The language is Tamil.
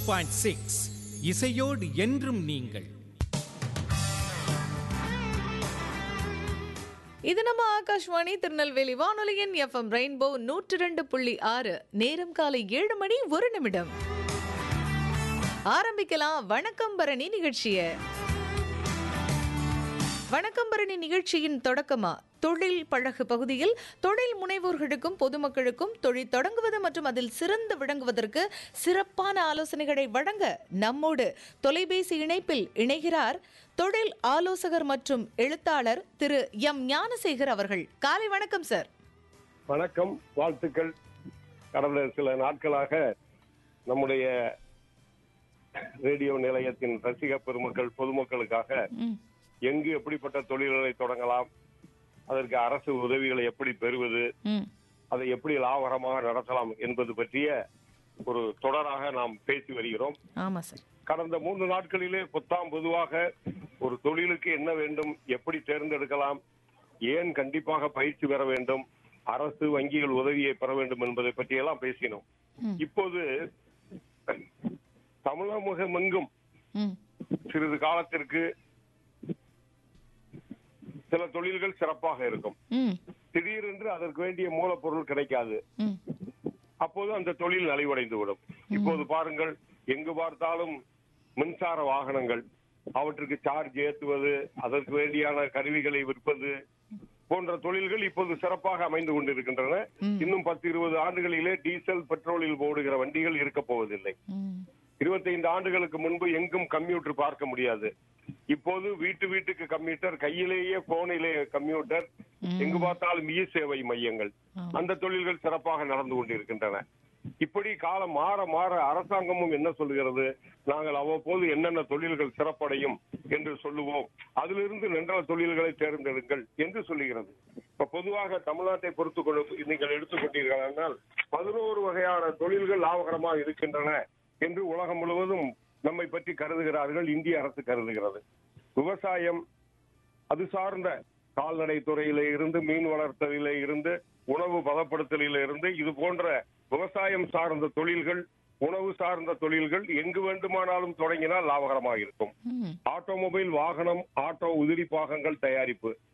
பாயிண்ட் சிக்ஸ் இசையோடு என்றும் நீங்கள் இது நம்ம ஆகாஷ்வாணி திருநெல்வேலி வானொலியின் எஃப்எம் ரெயின்போ நூற்று ரெண்டு புள்ளி ஆறு நேரம் காலை ஏழு மணி ஒரு நிமிடம் ஆரம்பிக்கலாம் வணக்கம் பரணி நிகழ்ச்சிய வணக்கம் பரணி நிகழ்ச்சியின் தொடக்கமா தொழில் பழகு பகுதியில் தொழில் முனைவோர்களுக்கும் பொதுமக்களுக்கும் தொழில் தொடங்குவது மற்றும் அதில் சிறந்து விளங்குவதற்கு சிறப்பான ஆலோசனைகளை வழங்க நம்மோடு தொலைபேசி இணைப்பில் இணைகிறார் தொழில் ஆலோசகர் மற்றும் எழுத்தாளர் திரு எம் ஞானசேகர் அவர்கள் காலை வணக்கம் சார் வணக்கம் வாழ்த்துக்கள் கடந்த சில நாட்களாக நம்முடைய ரேடியோ நிலையத்தின் ரசிக பெருமக்கள் பொதுமக்களுக்காக ம், எங்கு எப்படிப்பட்ட தொழில்களை தொடங்கலாம் அதற்கு அரசு உதவிகளை எப்படி பெறுவது ம், அதை எப்படி லாபகரமாக நடத்தலாம் என்பது பற்றிய ஒரு தொடராக நாம் பேசி வருகிறோம் ஆமா சார் கடந்த மூன்று நாட்களிலே புத்தாம் பொதுவாக ஒரு தொழிலுக்கு என்ன வேண்டும் எப்படி தேர்ந்தெடுக்கலாம் ஏன் கண்டிப்பாக பயிற்சி பெற வேண்டும் அரசு வங்கிகள் உதவியை பெற வேண்டும் என்பதை பற்றியெல்லாம் பேசினோம் ம். இப்போது தமிழகம் எங்கும் ம், சிறிது காலத்திற்கு சில தொழில்கள் சிறப்பாக இருக்கும் ம், திடீரென்று அதற்கு வேண்டிய மூலப்பொருள் கிடைக்காது ம், அப்போது அந்த தொழில் நலிவடைந்து விடும் இப்போது பாருங்கள் எங்கு பார்த்தாலும் மின்சார வாகனங்கள் அவற்றுக்கு சார்ஜ் ஏற்றுவது அதற்கு வேண்டியான கருவிகளை விற்பது போன்ற தொழில்கள் இப்போது சிறப்பாக அமைந்து கொண்டிருக்கின்றன இன்னும் பத்து இருபது ஆண்டுகளிலே டீசல் பெட்ரோலில் ஓடுகிற வண்டிகள் இருக்க போவதில்லை ம், இருபத்தைந்து ஆண்டுகளுக்கு முன்பு எங்கும் கம்ப்யூட்டர் பார்க்க முடியாது இப்போது வீட்டு வீட்டுக்கு கம்ப்யூட்டர் கையிலேயே போனிலே கம்ப்யூட்டர் எங்கு பார்த்தாலும் இ சேவை மையங்கள் அந்த தொழில்கள் சிறப்பாக நடந்து கொண்டிருக்கின்றன இப்படி காலம் மாற மாற அரசாங்கமும் என்ன சொல்கிறது நாங்கள் அவ்வப்போது என்னென்ன தொழில்கள் சிறப்படையும் என்று சொல்லுவோம் அதிலிருந்து நின்ற தொழில்களை தேர்ந்தெடுங்கள் என்று சொல்லுகிறது இப்ப பொதுவாக தமிழ்நாட்டை பொறுத்து கொண்டு நீங்கள் எடுத்துக்கொண்டீர்கள் பதினோரு வகையான தொழில்கள் லாபகரமாக இருக்கின்றன என்று உலகம் முழுவதும் நம்மை பற்றி கருதுகிறார்கள் இந்திய அரசு கருதுகிறது விவசாயம் அது சார்ந்த கால்நடை துறையில இருந்து மீன் வளர்த்தலில இருந்து உணவு பதப்படுத்தலில இருந்து இது போன்ற விவசாயம் சார்ந்த தொழில்கள் உணவு சார்ந்த தொழில்கள் எங்கு வேண்டுமானாலும் தொடங்கினால் லாபகரமாக இருக்கும் ம், ஆட்டோமொபைல் வாகனம் ஆட்டோ உதிரி பாகங்கள் தயாரிப்பு